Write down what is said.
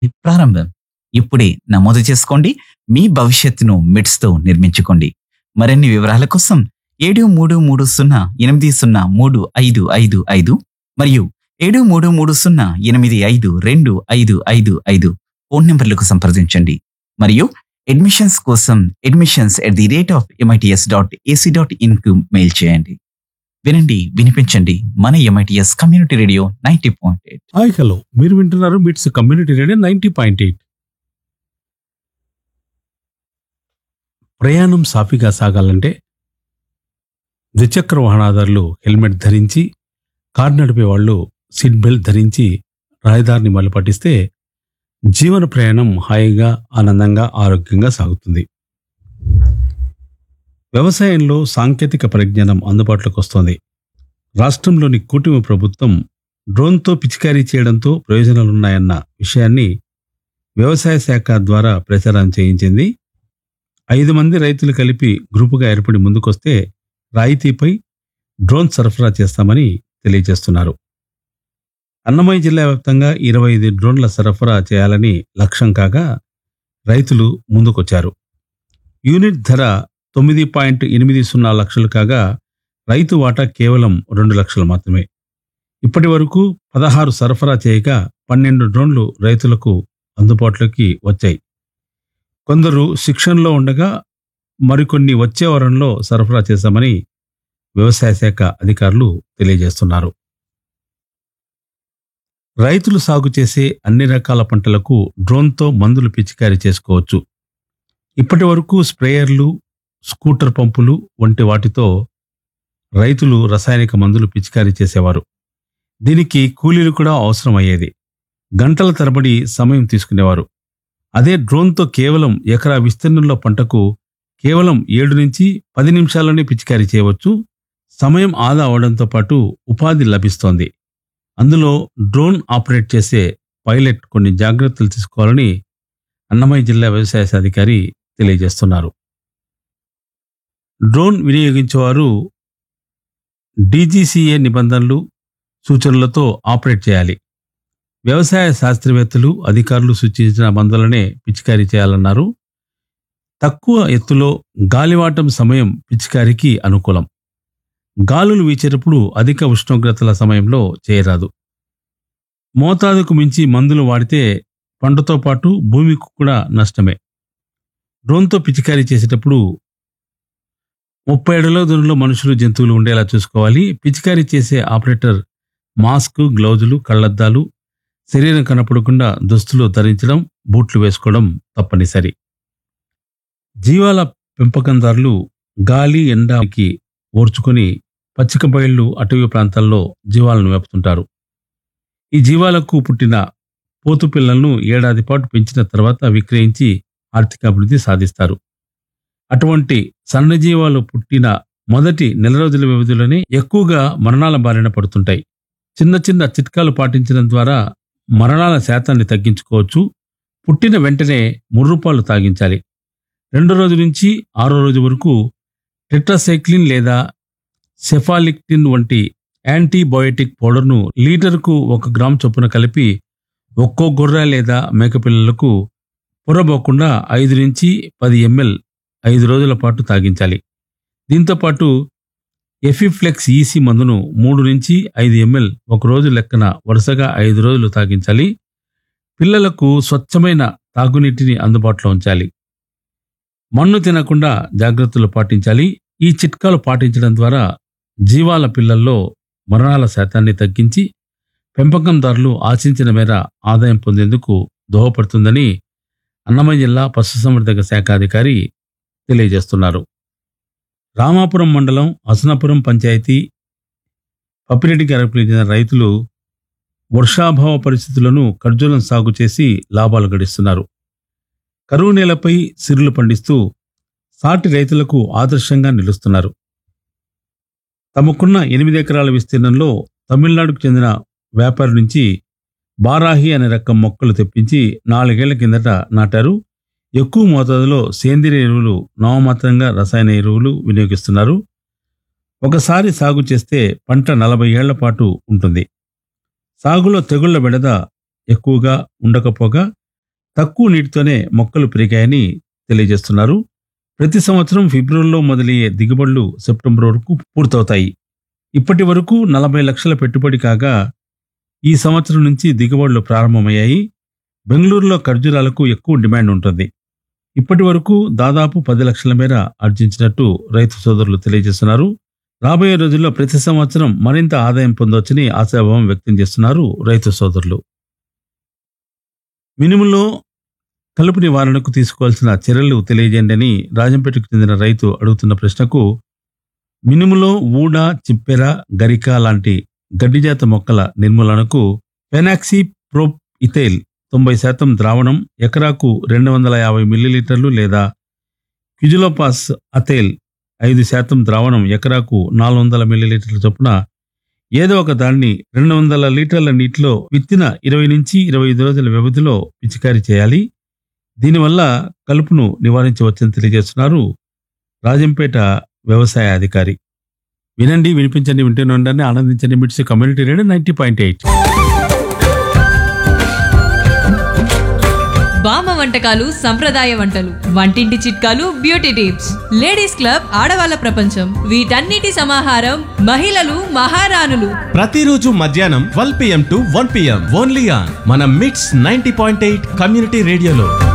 ప్రారంభం ఇప్పుడే నమోదు చేసుకోండి మీ భవిష్యత్తును మిట్స్ తో నిర్మించుకోండి మరిన్ని వివరాల కోసం ఏడు మూడు మూడు సున్నా ఎనిమిది సున్నా మూడు ఐదు ఐదు ఐదు మరియు ఏడు మూడు మూడు సున్నా ఎనిమిది ఐదు రెండు ఐదు ఐదు ఐదు ఫోన్ నెంబర్లకు సంప్రదించండి మరియు అడ్మిషన్స్ కోసం admissions at the rate of MITS dot AC dot in కు మెయిల్ చేయండి వినండి వినిపించండి మన MITS community radio ninety point eight hi hello మీరు వింటున్నారు BITS community radio ninety point eight ప్రయాణం సాఫీగా సాగాలంటే ద్విచక్ర వాహనదారులు హెల్మెట్ ధరించి కారు నడిపే వాళ్ళు సీట్ బెల్ట్ ధరించి రహదారిని మళ్ళీ పట్టిస్తే జీవన ప్రయాణం హాయిగా ఆనందంగా ఆరోగ్యంగా సాగుతుంది వ్యవసాయంలో సాంకేతిక పరిజ్ఞానం అందుబాటులోకి వస్తోంది రాష్ట్రంలోని కూటమి ప్రభుత్వం డ్రోన్తో పిచికారీ చేయడంతో ప్రయోజనాలున్నాయన్న విషయాన్ని వ్యవసాయ శాఖ ద్వారా ప్రచారం చేయించింది ఐదు మంది రైతులు కలిపి గ్రూపుగా ఏర్పడి ముందుకొస్తే రాయితీపై డ్రోన్ సరఫరా చేస్తామని తెలియజేస్తున్నారు అన్నమయ్య జిల్లా వ్యాప్తంగా ఇరవై ఐదు డ్రోన్ల సరఫరా చేయాలని లక్ష్యం కాగా రైతులు ముందుకొచ్చారు యూనిట్ ధర తొమ్మిది పాయింట్ ఎనిమిది సున్నా లక్షలు కాగా రైతు వాటా కేవలం రెండు లక్షలు మాత్రమే ఇప్పటి వరకు పదహారు సరఫరా చేయగా పన్నెండు డ్రోన్లు రైతులకు అందుబాటులోకి వచ్చాయి కొందరు శిక్షణలో ఉండగా మరికొన్ని వచ్చే వారంలో సరఫరా చేశామని వ్యవసాయ శాఖ అధికారులు తెలియజేస్తున్నారు రైతులు సాగు చేసే అన్ని రకాల పంటలకు డ్రోన్తో మందులు పిచికారీ చేసుకోవచ్చు ఇప్పటి వరకు స్ప్రేయర్లు స్కూటర్ పంపులు వంటి వాటితో రైతులు రసాయనిక మందులు పిచికారీ చేసేవారు దీనికి కూలీలు కూడా అవసరం అయ్యేది గంటల తరబడి సమయం తీసుకునేవారు అదే డ్రోన్తో కేవలం ఎకరా విస్తీర్ణంలో పంటకు కేవలం ఏడు నుంచి పది నిమిషాల్లోనే పిచికారీ చేయవచ్చు సమయం ఆదా అవడంతో పాటు ఉపాధి లభిస్తోంది అందులో డ్రోన్ ఆపరేట్ చేసే పైలట్ కొన్ని జాగ్రత్తలు తీసుకోవాలని అన్నమయ్య జిల్లా వ్యవసాయ అధికారి తెలియజేస్తున్నారు డ్రోన్ వినియోగించేవారు డీజీసీఏ నిబంధనలు సూచనలతో ఆపరేట్ చేయాలి వ్యవసాయ శాస్త్రవేత్తలు అధికారులు సూచించిన మందులనే పిచికారీ చేయాలన్నారు తక్కువ ఎత్తులో గాలివాటం సమయం పిచికారీకి అనుకూలం గాలులు వీచేటప్పుడు అధిక ఉష్ణోగ్రతల సమయంలో చేయరాదు మోతాదుకు మించి మందులు వాడితే పంటతో పాటు భూమికి కూడా నష్టమే డ్రోన్తో పిచికారీ చేసేటప్పుడు ముప్పై అడుగుల దూరంలో మనుషులు జంతువులు ఉండేలా చూసుకోవాలి పిచికారీ చేసే ఆపరేటర్ మాస్క్ గ్లౌజులు కళ్లద్దాలు శరీరం కనపడకుండా దుస్తులు ధరించడం బూట్లు వేసుకోవడం తప్పనిసరి జీవాల పెంపకందారులు గాలి ఎండకి ఓర్చుకొని పచ్చిక బయళ్ళు అటవీ ప్రాంతాల్లో జీవాలను మేపుతుంటారు ఈ జీవాలకు పుట్టిన పోతు పిల్లలను ఏడాది పాటు పెంచిన తర్వాత విక్రయించి ఆర్థికాభివృద్ధి సాధిస్తారు అటువంటి సన్నజీవాలు పుట్టిన మొదటి నెల రోజుల వ్యవధిలోనే ఎక్కువగా మరణాల బారిన పడుతుంటాయి చిన్న చిన్న చిట్కాలు పాటించడం ద్వారా మరణాల శాతాన్ని తగ్గించుకోవచ్చు పుట్టిన వెంటనే మూడు రూపాయలు తాగించాలి రెండో రోజు నుంచి ఆరో రోజు వరకు టెట్రాసైక్లిన్ లేదా సెఫాలిక్టిన్ వంటి యాంటీబయోటిక్ పౌడర్ను లీటర్కు ఒక గ్రామ్ చొప్పున కలిపి ఒక్కో గొర్రె లేదా మేకపిల్లలకు పొరబోకుండా ఐదు నుంచి పది ఎంఎల్ ఐదు రోజుల పాటు తాగించాలి దీంతోపాటు ఎఫిఫ్లెక్స్ ఈసీ మందును మూడు నుంచి ఐదు ఎంఎల్ ఒక రోజు లెక్కన వరుసగా ఐదు రోజులు తాగించాలి పిల్లలకు స్వచ్ఛమైన తాగునీటిని అందుబాటులో ఉంచాలి మన్ను తినకుండా జాగ్రత్తలు పాటించాలి ఈ చిట్కాలు పాటించడం ద్వారా జీవాల పిల్లల్లో మరణాల శాతాన్ని తగ్గించి పెంపకందారులు ఆశించిన మేర ఆదాయం పొందేందుకు దోహపడుతుందని అన్నమయ్య జిల్లా పశుసంవర్ధక శాఖ అధికారి తెలియజేస్తున్నారు రామాపురం మండలం అసనపురం పంచాయతీ పప్పిరెడ్డి గారికి చెందిన రైతులు వర్షాభావ పరిస్థితులను ఖర్జూరం సాగు చేసి లాభాలు గడిస్తున్నారు కరువు నేలపై సిరులు పండిస్తూ సాటి రైతులకు ఆదర్శంగా నిలుస్తున్నారు తమకున్న ఎనిమిది ఎకరాల విస్తీర్ణంలో తమిళనాడుకు చెందిన వ్యాపారి నుంచి బారాహి అనే రకం మొక్కలు తెప్పించి నాలుగేళ్ల కిందట నాటారు ఎక్కువ మోతాదులో సేంద్రియ ఎరువులు నామమాత్రంగా రసాయన ఎరువులు వినియోగిస్తున్నారు ఒకసారి సాగు చేస్తే పంట నలభై ఏళ్ల పాటు ఉంటుంది సాగులో తెగుళ్ల బెడద ఎక్కువగా ఉండకపోగా తక్కువ నీటితోనే మొక్కలు పెరిగాయని తెలియజేస్తున్నారు ప్రతి సంవత్సరం ఫిబ్రవరిలో మొదలయ్యే దిగుబడులు సెప్టెంబర్ వరకు పూర్తవుతాయి ఇప్పటి వరకు నలభై లక్షల పెట్టుబడి కాగా ఈ సంవత్సరం నుంచి దిగుబడులు ప్రారంభమయ్యాయి బెంగళూరులో ఖర్జూరాలకు ఎక్కువ డిమాండ్ ఉంటుంది ఇప్పటి వరకు దాదాపు పది లక్షల మేర ఆర్జించినట్టు రైతు సోదరులు తెలియజేస్తున్నారు రాబోయే రోజుల్లో ప్రతి సంవత్సరం మరింత ఆదాయం పొందవచ్చని ఆశాభావం వ్యక్తం చేస్తున్నారు రైతు సోదరులు మినుములో కలుపు నివారణకు తీసుకోవాల్సిన చర్యలు తెలియజేయండి అని రాజంపేటకు చెందిన రైతు అడుగుతున్న ప్రశ్నకు మినుములో ఊడ చిప్పెర గరిక లాంటి గడ్డిజాత మొక్కల నిర్మూలనకు పెనాక్సీ ప్రోప్ ఇథైల్ తొంభై శాతం ద్రావణం ఎకరాకు రెండు వందల యాభై మిల్లీలీటర్లు లేదా క్యుజులోపాస్ అథైల్ ఐదు శాతం ద్రావణం ఎకరాకు నాలుగు వందల మిల్లీలీటర్ల చొప్పున ఏదో ఒక దాన్ని రెండు వందల లీటర్ల నీటిలో విత్తిన ఇరవై నుంచి ఇరవై ఐదు రోజుల వ్యవధిలో పిచికారీ చేయాలి దీనివల్ల కలుపును నివారించవచ్చని తెలియజేస్తున్నారు రాజంపేట వ్యవసాయ అధికారి వినండి వినిపించండి వింటూనే ఉండండి ఆనందించండి MITS community radio ninety point eight బామ్మ వంటకాలు సంప్రదాయ వంటలు వంటింటి చిట్కాలు బ్యూటీ టిప్స్ లేడీస్ క్లబ్ ఆడవాళ్ళ ప్రపంచం వీటన్నిటి సమాహారం మహిళలు మహారాణులు ప్రతిరోజు మధ్యాహ్నం twelve PM to one PM only on మన MITS ninety point eight community రేడియోలో